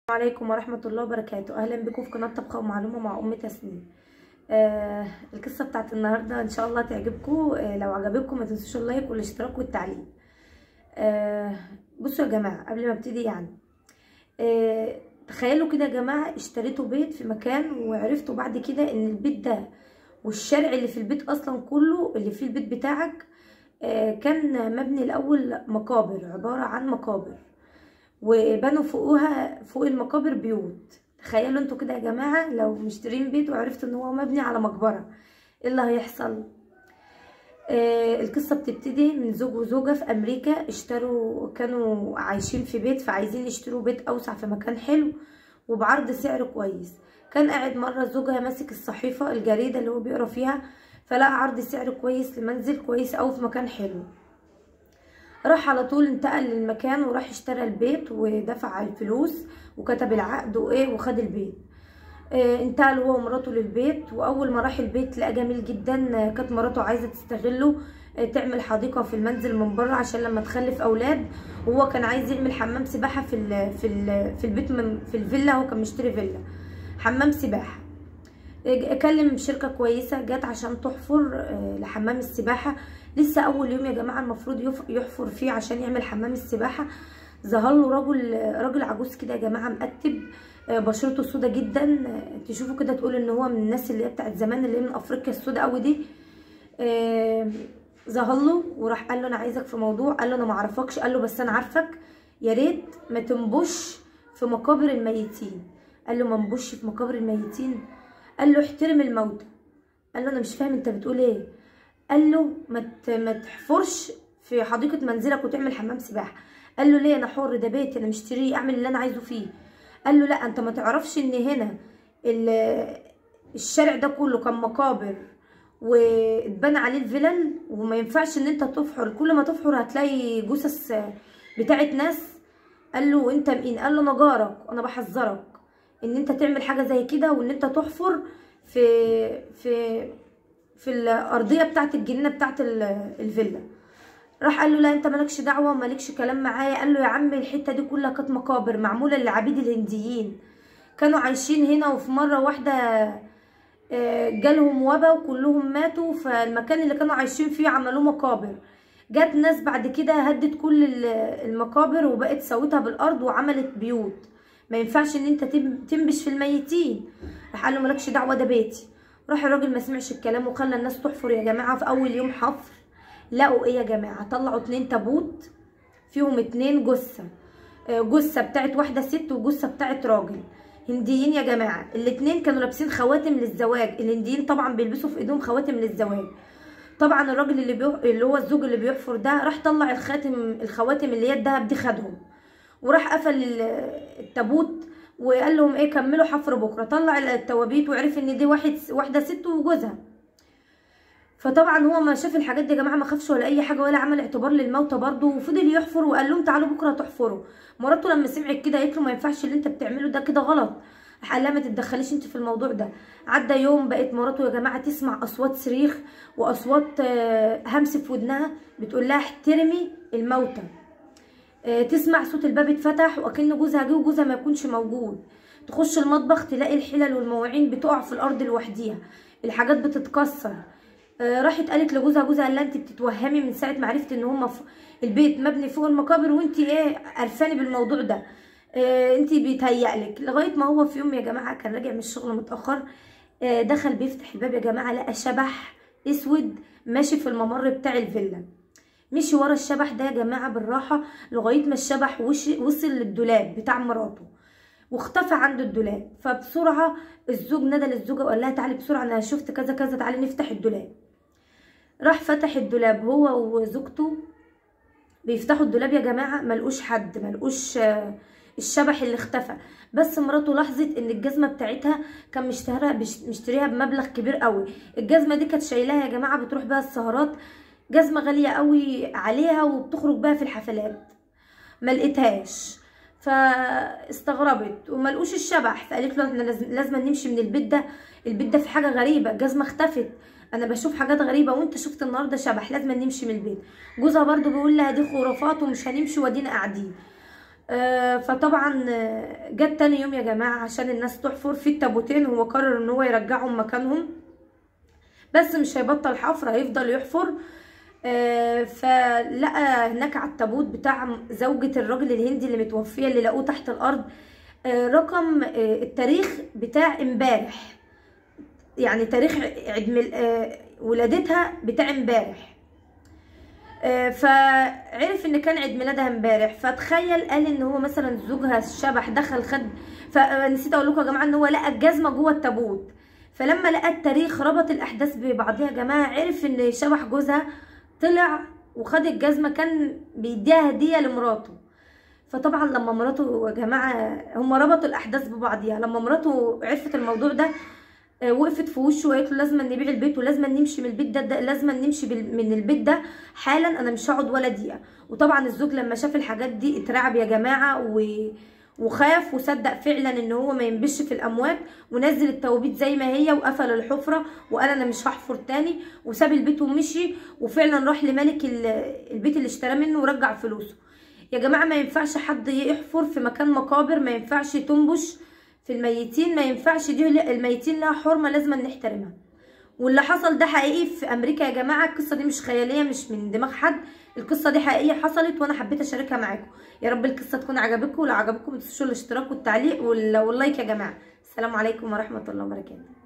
السلام عليكم ورحمة الله وبركاته أهلا بكم في قناة طبخة ومعلومة مع أم تسنيم آه القصة بتاعت النهاردة إن شاء الله تعجبكم آه لو عجبتكم ما تنسوش اللايك والاشتراك والتعليق آه بصوا يا جماعة قبل ما ابتدي يعني آه تخيلوا كده يا جماعة اشتريتوا بيت في مكان وعرفتوا بعد كده إن البيت ده والشارع اللي في البيت أصلا كله اللي فيه البيت بتاعك آه كان مبني الأول مقابر عبارة عن مقابر وبنوا فوقها فوق المقابر بيوت تخيلوا انتوا كده يا جماعة لو مشترين بيت وعرفتوا ان هو مبني على مقبرة ايه اللي هيحصل آه القصة بتبتدي من زوج وزوجة في امريكا اشتروا كانوا عايشين في بيت فعايزين يشتروا بيت اوسع في مكان حلو وبعرض سعر كويس كان قاعد مرة زوجها ماسك الصحيفة الجريدة اللي هو بيقرا فيها فلقى عرض سعر كويس لمنزل كويس اوي في مكان حلو راح على طول انتقل للمكان وراح اشترى البيت ودفع الفلوس وكتب العقد وايه وخد البيت اه انتقل هو ومراته للبيت واول ما راح البيت لقى جميل جدا كانت مراته عايزه تستغله اه تعمل حديقه في المنزل من بره عشان لما تخلف اولاد وهو كان عايز يعمل حمام سباحه في ال في ال في البيت من في الفيلا هو كان مشتري فيلا حمام سباحه اكلم شركه كويسه جت عشان تحفر اه لحمام السباحه لسه اول يوم يا جماعه المفروض يحفر فيه عشان يعمل حمام السباحه ظهر له رجل راجل عجوز كده يا جماعه مقتب بشرته سودا جدا تشوفوا كده تقول ان هو من الناس اللي هي بتاعت زمان اللي هي من افريقيا السودا قوي دي ظهر له وراح قال له انا عايزك في موضوع قال له انا ما اعرفكش قال له بس انا عارفك يا ريت ما تنبش في مقابر الميتين قال له ما نبش في مقابر الميتين قال له احترم الموتى قال له انا مش فاهم انت بتقول ايه قال له ما ما تحفرش في حديقه منزلك وتعمل حمام سباحه قال له ليه انا حر ده بيتي انا مشتريه اعمل اللي انا عايزه فيه قال له لا انت ما تعرفش ان هنا الشارع ده كله كان مقابر واتبنى عليه الفلل وما ينفعش ان انت تفحر كل ما تفحر هتلاقي جثث بتاعت ناس قال له انت مين قال له انا جارك انا بحذرك ان انت تعمل حاجه زي كده وان انت تحفر في في في الارضيه بتاعت الجنينه بتاعت الفيلا راح قال له لا انت مالكش دعوه ومالكش كلام معايا قال له يا عم الحته دي كلها كانت مقابر معموله للعبيد الهنديين كانوا عايشين هنا وفي مره واحده جالهم وبا وكلهم ماتوا فالمكان اللي كانوا عايشين فيه عملوه مقابر جت ناس بعد كده هدت كل المقابر وبقت سوتها بالارض وعملت بيوت ما ينفعش ان انت تنبش في الميتين راح قال له مالكش دعوه ده بيتي راح الراجل ما سمعش الكلام وخلى الناس تحفر يا جماعه في اول يوم حفر لقوا ايه يا جماعه طلعوا اتنين تابوت فيهم اتنين جثه جثه بتاعت واحده ست وجثه بتاعت راجل هنديين يا جماعه الاتنين كانوا لابسين خواتم للزواج الهنديين طبعا بيلبسوا في ايدهم خواتم للزواج طبعا الراجل اللي بيح... اللي هو الزوج اللي بيحفر ده راح طلع الخاتم الخواتم اللي هي الدهب دي خدهم وراح قفل التابوت وقال لهم ايه كملوا حفر بكره طلع التوابيت وعرف ان دي واحد واحده ست وجوزها فطبعا هو ما شاف الحاجات دي يا جماعه ما خافش ولا اي حاجه ولا عمل اعتبار للموتى برده وفضل يحفر وقال لهم تعالوا بكره تحفروا مراته لما سمعت كده قالت له ما ينفعش اللي انت بتعمله ده كده غلط راح قال لها ما تتدخليش انت في الموضوع ده عدى يوم بقت مراته يا جماعه تسمع اصوات صريخ واصوات همس في ودنها بتقول لها احترمي الموتى تسمع صوت الباب اتفتح وكأن جوزها جه وجوزها ما يكونش موجود تخش المطبخ تلاقي الحلل والمواعين بتقع في الارض لوحديها الحاجات بتتكسر راحت قالت لجوزها جوزها قال لها انت بتتوهمي من ساعه ما عرفت ان هم البيت مبني فوق المقابر وانت ايه قرفاني بالموضوع ده اه انت بيتهيألك لغايه ما هو في يوم يا جماعه كان راجع من الشغل متاخر اه دخل بيفتح الباب يا جماعه لقى شبح اسود ماشي في الممر بتاع الفيلا مشي ورا الشبح ده يا جماعه بالراحه لغايه ما الشبح وصل للدولاب بتاع مراته واختفى عند الدولاب فبسرعه الزوج نادى للزوجه وقال لها تعالي بسرعه انا شفت كذا كذا تعالي نفتح الدولاب راح فتح الدولاب هو وزوجته بيفتحوا الدولاب يا جماعه ملقوش حد ملقوش الشبح اللي اختفى بس مراته لاحظت ان الجزمه بتاعتها كان مشتريها مشتريها بمبلغ كبير قوي الجزمه دي كانت شايلاها يا جماعه بتروح بيها السهرات جزمه غاليه قوي عليها وبتخرج بيها في الحفلات ما لقيتهاش فاستغربت وما لقوش الشبح فقالت له احنا لازم نمشي من البيت ده البيت ده في حاجه غريبه الجزمه اختفت انا بشوف حاجات غريبه وانت شفت النهارده شبح لازم نمشي من البيت جوزها برضو بيقول لها دي خرافات ومش هنمشي وادينا قاعدين آه، فطبعا آه، جت تاني يوم يا جماعة عشان الناس تحفر في التابوتين هو قرر ان هو يرجعهم مكانهم بس مش هيبطل حفر هيفضل يحفر آه، فلقى هناك على التابوت بتاع زوجة الراجل الهندي اللي متوفية اللي لقوه تحت الأرض آه، رقم آه، التاريخ بتاع امبارح يعني تاريخ عيد ميل- آه، ولادتها بتاع امبارح آه، فعرف ان كان عيد ميلادها امبارح فتخيل قال ان هو مثلا زوجها الشبح دخل خد فنسيت اقول لكم يا جماعه ان هو لقى الجزمه جوه التابوت فلما لقى التاريخ ربط الاحداث ببعضها يا جماعه عرف ان شبح جوزها طلع وخد الجزمه كان بيديها هديه لمراته فطبعا لما مراته يا جماعه هم ربطوا الاحداث ببعضيها لما مراته عرفت الموضوع ده آه، وقفت في وشه وقالت له لازم نبيع البيت ولازم نمشي من البيت ده, ده لازم نمشي بال- من البيت ده حالا انا مش هقعد ولا دقيقه وطبعا الزوج لما شاف الحاجات دي اترعب يا جماعه و... وخاف وصدق فعلا ان هو ما ينبش في الاموات ونزل التوابيت زي ما هي وقفل الحفره وقال انا مش هحفر تاني وساب البيت ومشي وفعلا راح لملك ال- البيت اللي اشتراه منه ورجع فلوسه يا جماعه ما ينفعش حد يحفر في مكان مقابر ما ينفعش تنبش في الميتين ما ينفعش دي الميتين لها حرمه لازم نحترمها واللي حصل ده حقيقي في امريكا يا جماعه القصه دي مش خياليه مش من دماغ حد القصه دي حقيقيه حصلت وانا حبيت اشاركها معاكم يا رب القصه تكون عجبتكم ولو عجبتكم ما تنسوش الاشتراك والتعليق وال- واللايك يا جماعه السلام عليكم ورحمه الله وبركاته